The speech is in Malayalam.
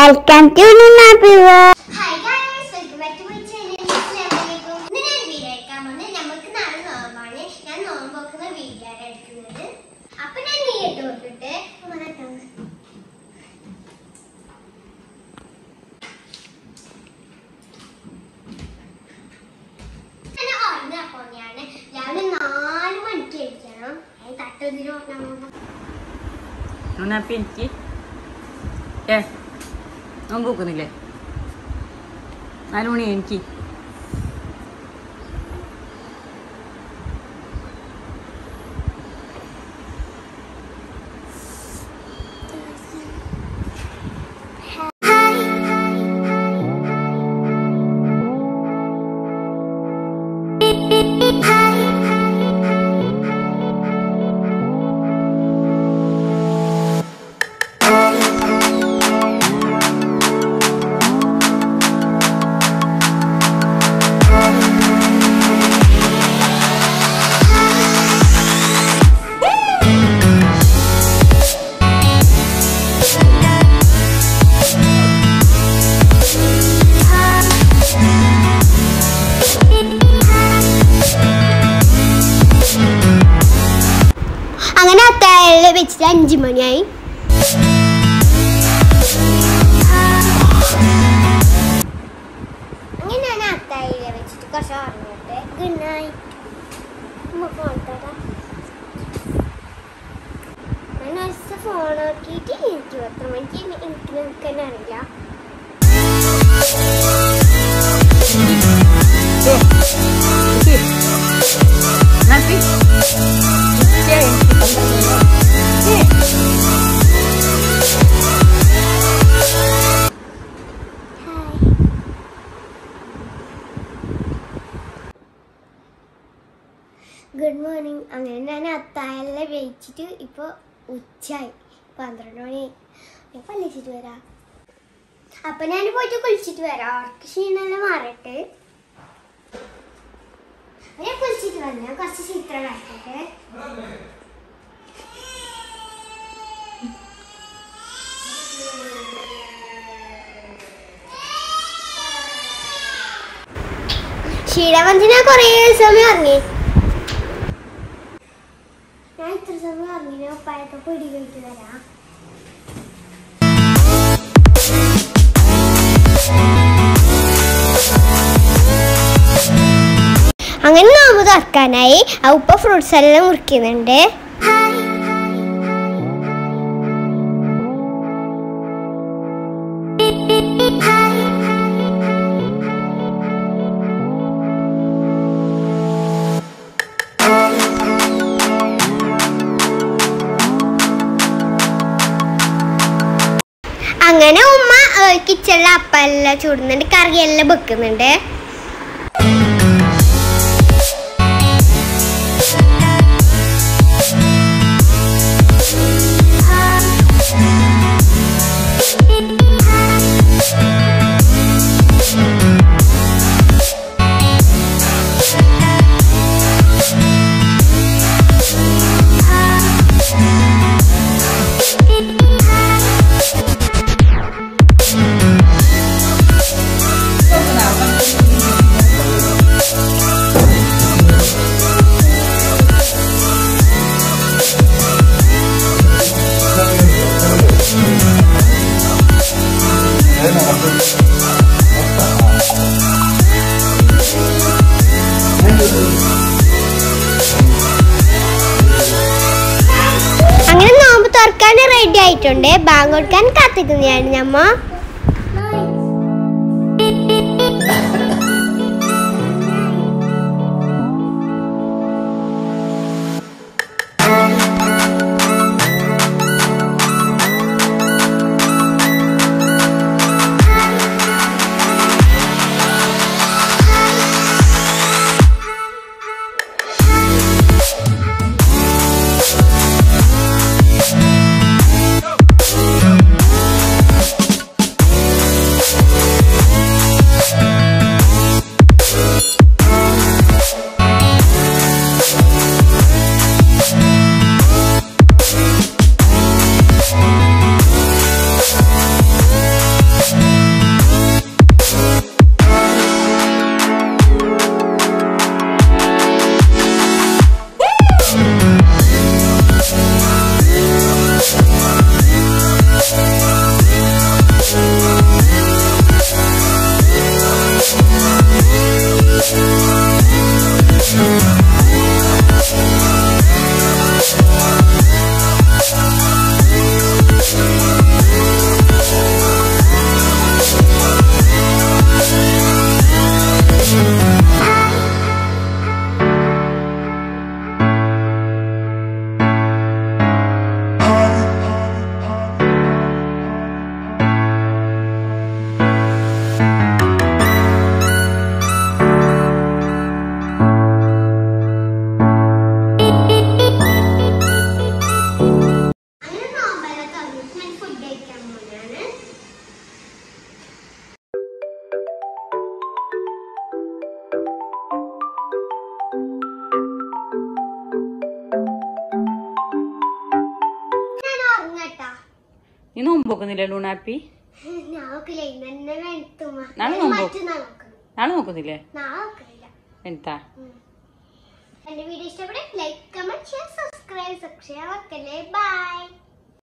Welcome to happy hi guys welcome back to my channel അസ്സലാമു അലൈക്കും ഇന്ന് ഞാൻ വീഡിയോ എടുക്കാൻ പോകുന്നത് നമുക്ക് നാളെ നോമ്പാണ് ഞാൻ നോമ്പ് നോക്കുന്ന വീഡിയോ ആണ് എടുക്കുന്നത് അപ്പൊ ഞാൻ നീട്ട് കൊടുത്തിട്ട് ഞാൻ ഉറങ്ങാപ്പോന്നെയാണ് രാവിലെ നാല് മണിക്ക് എഴുതിക്കണം തട്ടതിന് ഉറങ്ങാൻ നുണാപ്പി എനിക്ക് ഏ നോമ്പ് നോക്കുന്നില്ലേ നാല് മണി എനിക്ക് അങ്ങനെ അത്താഴ വെച്ചിട്ട് അഞ്ചു മണിയായി അങ്ങനെ ഞാൻ അത്താഴ വെച്ചിട്ട് കുറച്ച് ഉറങ്ങിട്ട് ഗുഡ് നൈറ്റ് ഫോൺ തരാം ഞാൻ ഒരു ഫോൺ നോക്കിയിട്ട് എനിക്ക് എത്ര മണിക്ക് എനിക്ക് നിൽക്കാൻ അറിയില്ല നുണാപ്പി ഉച്ചയായി എനിക്ക് പന്ത്രണ്ട് മണി. ഏ, ഗുഡ് മോർണിംഗ് അങ്ങനെ ഞാൻ അത്താഴെല്ലാം വെച്ചിട്ട് ഇപ്പോൾ ഉച്ചയായി പന്ത്രണ്ട് മണി ഞാൻ പല്ലിച്ചിട്ട് വരാം അപ്പം ഞാൻ പോയിട്ട് കുളിച്ചിട്ട് വരാം അവർക്ക് ക്ഷീണമെല്ലാം മാറട്ടെ ഞാൻ കുളിച്ചിട്ട് വന്നു കുറച്ച് ചിത്രം വരട്ടെ ക്ഷീണവന്തി ഞാൻ കുറേ സമയം ഇറങ്ങി ഞാൻ ഇത്ര സമയം ഇറങ്ങി ഞാൻ ഉപ്പായൊക്കെ പിടി കഴിട്ട് തരാം അങ്ങനെ നോമ്പ് തുറക്കാനായി ആ ഉപ്പ ഫ്രൂട്ട്സ് എല്ലാം മുറിക്കുന്നുണ്ട് അങ്ങനെ ഉമ്മ കിച്ചണിലെ അപ്പെല്ലാം ചൂടുന്നുണ്ട് കറിയെല്ലാം വെക്കുന്നുണ്ട് അങ്ങനെ നോമ്പ് തുറക്കാൻ റെഡി ആയിട്ടുണ്ട് ബാങ്ക് കൊടുക്കാൻ കാത്തിക്കുന്നതാണ് ഞമ്മ നീ നോമ്പ് നോക്കുന്നില്ലേ ലൂണാപ്പി ഞാൻ നോക്കില്ല ഇന്ന് തന്നെ വേണ്ടുമ്മ നാളെ നോമ്പോ? മറ്റന്നാൾ നോക്കണം നാളെ നോക്കുന്നില്ലേ നാളെ നോക്കണില്ല എന്താ ഉം. എന്റെ വീഡിയോ ഇഷ്ടപ്പെട്ടെ like comment share subscribe subscribe ഒക്കെ ബൈ